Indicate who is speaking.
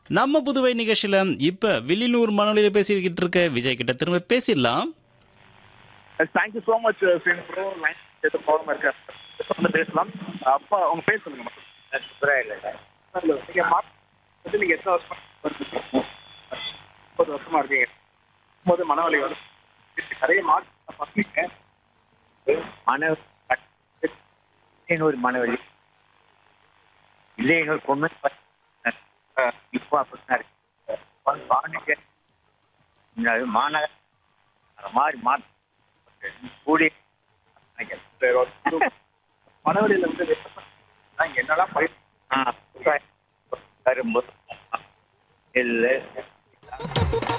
Speaker 1: நம்ம புதுவை நிகழ்ச்சியில இப்ப வில்லியனூர் மனநிலையில பேசிக்கிட்டு இருக்க விஜய் கிட்ட திரும்ப பேசிடலாம்
Speaker 2: thank you so much friend bro line ஏதோ ப்ராப்ளம் இருக்கு வந்து பேசலாம் அப்பா உங்க பேர் சொல்லுங்க மட்டும்
Speaker 3: சூப்பராக இல்லை சார்
Speaker 2: நீங்க மார்க் வந்து நீங்க எத்தனை வருஷமா முப்பது வருஷமா இருக்கீங்க போது மனவலி வரும் நிறைய மார்க் பண்ணிருக்கேன்
Speaker 3: மன இன்னொரு மனவழி இல்லை இன்னொரு பொண்ணு இப்போ அப்படித்தான் இருக்கு பாண்டிச்சேரி இந்த மாநகர் அந்த மாதிரி மாற்ற கூடி
Speaker 2: மனவலியில வந்து நான் என்னெல்லாம் பயிர்
Speaker 3: கரும்பு இல்லை